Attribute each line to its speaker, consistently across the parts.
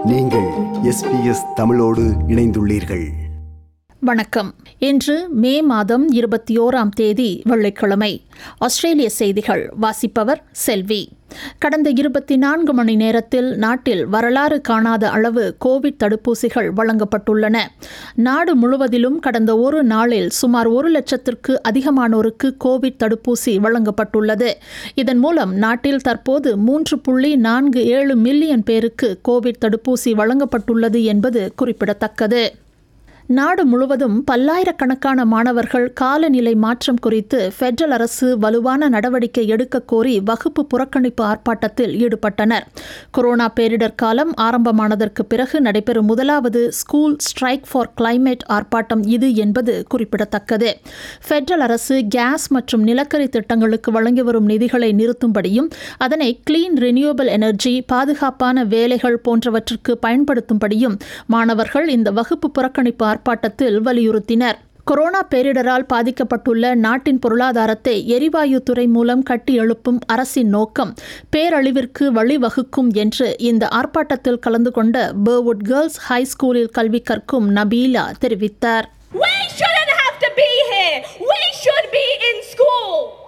Speaker 1: நீங்கள் எஸ்பிஎஸ் தமிழோடு இணைந்துள்ளீர்கள்
Speaker 2: வணக்கம் இன்று மே மாதம் இருபத்தி ஓராம் தேதி வெள்ளிக்கிழமை ஆஸ்திரேலிய செய்திகள் வாசிப்பவர் செல்வி கடந்த இருபத்தி நான்கு மணி நேரத்தில் நாட்டில் வரலாறு காணாத அளவு கோவிட் தடுப்பூசிகள் வழங்கப்பட்டுள்ளன நாடு முழுவதிலும் கடந்த ஒரு நாளில் சுமார் ஒரு லட்சத்திற்கு அதிகமானோருக்கு கோவிட் தடுப்பூசி வழங்கப்பட்டுள்ளது இதன் மூலம் நாட்டில் தற்போது மூன்று புள்ளி நான்கு ஏழு மில்லியன் பேருக்கு கோவிட் தடுப்பூசி வழங்கப்பட்டுள்ளது என்பது குறிப்பிடத்தக்கது நாடு முழுவதும் பல்லாயிரக்கணக்கான மாணவர்கள் காலநிலை மாற்றம் குறித்து ஃபெடரல் அரசு வலுவான நடவடிக்கை எடுக்க கோரி வகுப்பு புறக்கணிப்பு ஆர்ப்பாட்டத்தில் ஈடுபட்டனர் கொரோனா பேரிடர் காலம் ஆரம்பமானதற்கு பிறகு நடைபெறும் முதலாவது ஸ்கூல் ஸ்ட்ரைக் ஃபார் கிளைமேட் ஆர்ப்பாட்டம் இது என்பது குறிப்பிடத்தக்கது ஃபெடரல் அரசு கேஸ் மற்றும் நிலக்கரி திட்டங்களுக்கு வழங்கி வரும் நிதிகளை நிறுத்தும்படியும் அதனை கிளீன் ரினியூவபிள் எனர்ஜி பாதுகாப்பான வேலைகள் போன்றவற்றுக்கு பயன்படுத்தும்படியும் மாணவர்கள் இந்த வகுப்பு புறக்கணிப்பு ஆர்ப்பாட்டத்தில் வலியுறுத்தினர் கொரோனா பேரிடரால் பாதிக்கப்பட்டுள்ள நாட்டின் பொருளாதாரத்தை எரிவாயு துறை மூலம் கட்டி எழுப்பும் அரசின் நோக்கம் பேரழிவிற்கு வழிவகுக்கும் என்று இந்த ஆர்ப்பாட்டத்தில் கலந்து கொண்ட பர்வுட் கேர்ள்ஸ் ஹை ஸ்கூலில் கல்வி கற்கும் நபீலா தெரிவித்தார்
Speaker 3: We shouldn't have to be here. We should be in school.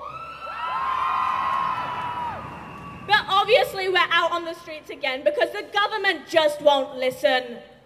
Speaker 3: But obviously, we're out on the streets again because the government just won't listen.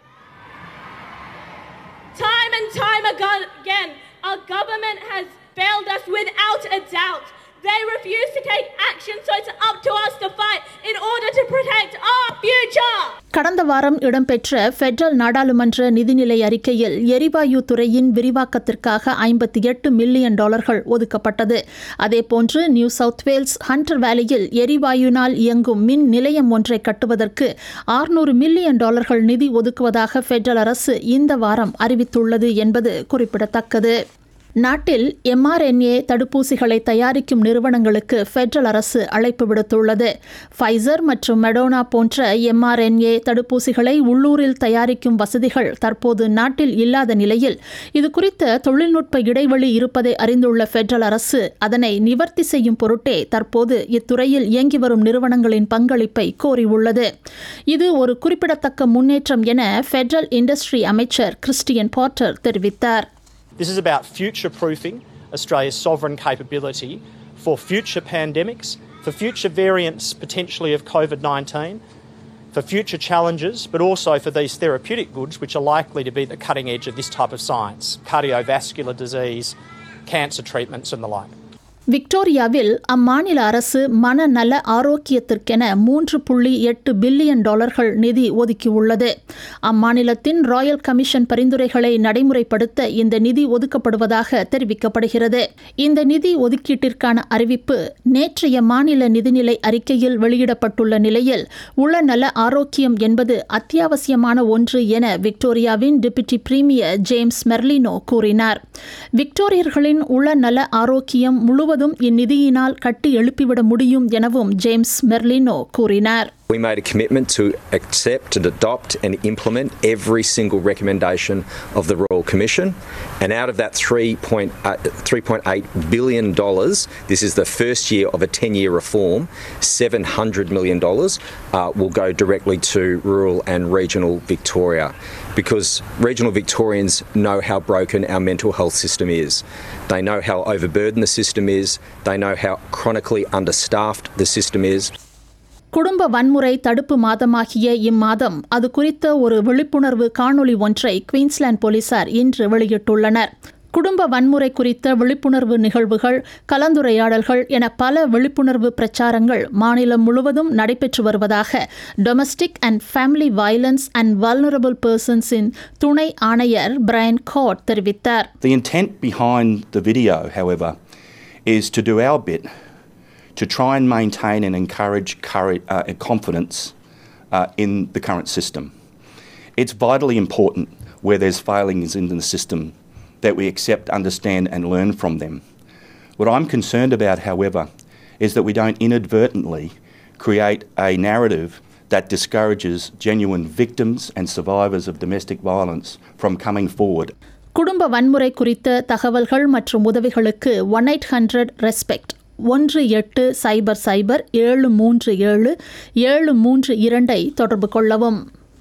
Speaker 3: Time and time ago- again, our government has failed us without a doubt. They refuse to take action, so it's up to us to fight in order to protect our future.
Speaker 2: கடந்த வாரம் இடம்பெற்ற federal நாடாளுமன்ற நிதிநிலை அறிக்கையில் எரிவாயு துறையின் விரிவாக்கத்திற்காக ஐம்பத்தி எட்டு மில்லியன் டாலர்கள் ஒதுக்கப்பட்டது அதேபோன்று நியூ சவுத் வேல்ஸ் ஹண்டர் வேலியில் எரிவாயுனால் இயங்கும் மின் நிலையம் ஒன்றை கட்டுவதற்கு ஆறுநூறு மில்லியன் டாலர்கள் நிதி ஒதுக்குவதாக ஃபெடரல் அரசு இந்த வாரம் அறிவித்துள்ளது என்பது குறிப்பிடத்தக்கது நாட்டில் எம்ஆர்என்ஏ தடுப்பூசிகளை தயாரிக்கும் நிறுவனங்களுக்கு ஃபெடரல் அரசு அழைப்பு விடுத்துள்ளது ஃபைசர் மற்றும் மெடோனா போன்ற எம்ஆர்என்ஏ தடுப்பூசிகளை உள்ளூரில் தயாரிக்கும் வசதிகள் தற்போது நாட்டில் இல்லாத நிலையில் இது குறித்த தொழில்நுட்ப இடைவெளி இருப்பதை அறிந்துள்ள ஃபெடரல் அரசு அதனை நிவர்த்தி செய்யும் பொருட்டே தற்போது இத்துறையில் இயங்கி வரும் நிறுவனங்களின் பங்களிப்பை கோரியுள்ளது இது ஒரு குறிப்பிடத்தக்க முன்னேற்றம் என ஃபெடரல் இண்டஸ்ட்ரி அமைச்சர் கிறிஸ்டியன் பாட்டர் தெரிவித்தார்
Speaker 4: This is about future proofing Australia's sovereign capability for future pandemics, for future variants potentially of COVID 19, for future challenges, but also for these therapeutic goods which are likely to be the cutting edge of this type of science cardiovascular disease, cancer treatments, and the like.
Speaker 2: விக்டோரியாவில் அம்மாநில அரசு மனநல ஆரோக்கியத்திற்கென மூன்று புள்ளி எட்டு billion டாலர்கள் நிதி ஒதுக்கியுள்ளது அம்மாநிலத்தின் ராயல் கமிஷன் பரிந்துரைகளை நடைமுறைப்படுத்த இந்த நிதி ஒதுக்கப்படுவதாக தெரிவிக்கப்படுகிறது இந்த நிதி ஒதுக்கீட்டிற்கான அறிவிப்பு நேற்றைய மாநில நிதிநிலை அறிக்கையில் வெளியிடப்பட்டுள்ள நிலையில் உளநல ஆரோக்கியம் என்பது அத்தியாவசியமான ஒன்று என விக்டோரியாவின் டெபுட்டி பிரீமியர் ஜேம்ஸ் மெர்லினோ கூறினார் விக்டோரியர்களின் உளநல ஆரோக்கியம் முழுவதும் இந்நிதியினால் கட்டி எழுப்பிவிட முடியும் எனவும் ஜேம்ஸ் மெர்லினோ கூறினார்
Speaker 5: We made a commitment to accept and adopt and implement every single recommendation of the Royal Commission. And out of that $3.8 billion, this is the first year of a 10 year reform, $700 million uh, will go directly to rural and regional Victoria. Because regional Victorians know how broken our mental health system is. They know how overburdened the system is. They know how chronically understaffed the system is.
Speaker 2: குடும்ப வன்முறை தடுப்பு மாதமாகிய இம்மாதம் அது குறித்த ஒரு விழிப்புணர்வு காணொளி ஒன்றை குயின்ஸ்லாந்து போலீசார் இன்று வெளியிட்டுள்ளனர் குடும்ப வன்முறை குறித்த விழிப்புணர்வு நிகழ்வுகள் கலந்துரையாடல்கள் என பல விழிப்புணர்வு பிரச்சாரங்கள் மாநிலம் முழுவதும் நடைபெற்று வருவதாக domestic and family violence and vulnerable பர்சன்ஸின் துணை ஆணையர் பிரையன் காட் தெரிவித்தார்
Speaker 6: The intent behind the video, however, is to do our bit to try and maintain and encourage courage, uh, confidence uh, in the current system. It's vitally important where there's failings in the system that we accept, understand, and learn from them. What I'm concerned about, however, is that we don't inadvertently create a narrative that discourages genuine victims and survivors of domestic violence from coming forward.
Speaker 2: குடும்ப வன்முறை குறித்த தகவல்கள் மற்றும் உதவிகளுக்கு one eight hundred respect ஒன்று எட்டு சைபர் சைபர் ஏழு மூன்று ஏழு ஏழு மூன்று இரண்டை தொடர்பு கொள்ளவும்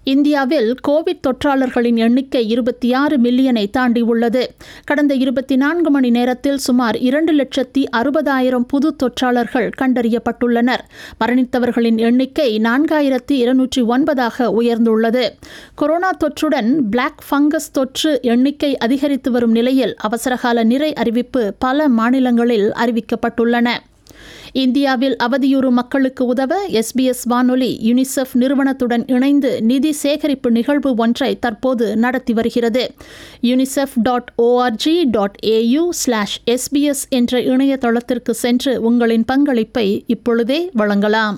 Speaker 2: இந்தியாவில் கோவிட் தொற்றாளர்களின் எண்ணிக்கை இருபத்தி ஆறு மில்லியனை தாண்டியுள்ளது கடந்த இருபத்தி நான்கு மணி நேரத்தில் சுமார் இரண்டு லட்சத்தி அறுபதாயிரம் புது தொற்றாளர்கள் கண்டறியப்பட்டுள்ளனர் மரணித்தவர்களின் எண்ணிக்கை நான்காயிரத்தி இருநூற்றி ஒன்பதாக உயர்ந்துள்ளது கொரோனா தொற்றுடன் பிளாக் ஃபங்கஸ் தொற்று எண்ணிக்கை அதிகரித்து வரும் நிலையில் அவசரகால நிறை அறிவிப்பு பல மாநிலங்களில் அறிவிக்கப்பட்டுள்ளன இந்தியாவில் அவதியுறும் மக்களுக்கு உதவ எஸ்பிஎஸ் வானொலி யுனிசெஃப் நிறுவனத்துடன் இணைந்து நிதி சேகரிப்பு நிகழ்வு ஒன்றை தற்போது நடத்தி வருகிறது UNICEF dot org dot au slash SBS என்ற இணையதளத்திற்கு சென்று உங்களின் பங்களிப்பை இப்பொழுதே வழங்கலாம்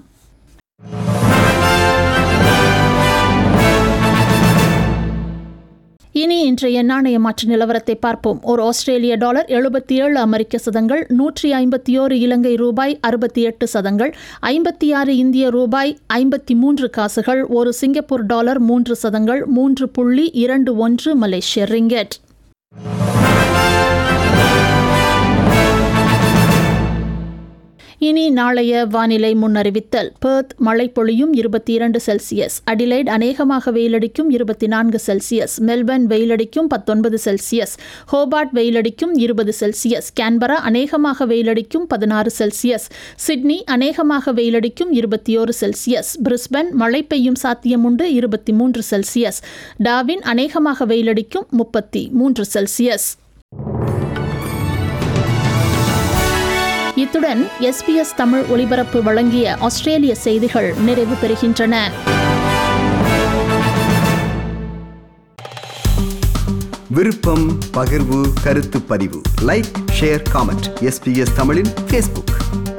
Speaker 2: இனி இன்றைய நாணய மாற்று நிலவரத்தை பார்ப்போம் ஒரு ஆஸ்திரேலிய டாலர் எழுபத்தி ஏழு அமெரிக்க சதங்கள் நூற்றி ஐம்பத்தி ஓரு இலங்கை ரூபாய் அறுபத்தி எட்டு சதங்கள் ஐம்பத்தி ஆறு இந்திய ரூபாய் ஐம்பத்தி மூன்று காசுகள் ஒரு சிங்கப்பூர் டாலர் மூன்று சதங்கள் மூன்று புள்ளி இரண்டு ஒன்று மலேசிய ரிங்கெட் இனி நாளைய வானிலை முன்னறிவித்தல் பெர்த் மழை பொழியும் இருபத்தி இரண்டு செல்சியஸ் அடிலைட் அநேகமாக வெயிலடிக்கும் இருபத்தி நான்கு செல்சியஸ் மெல்பர்ன் வெயிலடிக்கும் பத்தொன்பது செல்சியஸ் ஹோபார்ட் வெயிலடிக்கும் இருபது செல்சியஸ் கேன்பரா அநேகமாக வெயிலடிக்கும் பதினாறு செல்சியஸ் சிட்னி அநேகமாக வெயிலடிக்கும் இருபத்தி ஓரு செல்சியஸ் பிரிஸ்பன் மழை பெய்யும் சாத்தியமுண்டு இருபத்தி மூன்று செல்சியஸ் டாவின் அநேகமாக வெயிலடிக்கும் முப்பத்தி மூன்று செல்சியஸ் இத்துடன் எஸ்பிஎஸ் தமிழ் ஒலிபரப்பு வழங்கிய ஆஸ்திரேலிய செய்திகள் நிறைவு பெறுகின்றன
Speaker 1: விருப்பம் பகிர்வு கருத்து பதிவு லைக் ஷேர் காமெண்ட் எஸ்பிஎஸ் தமிழின் ஃபேஸ்புக்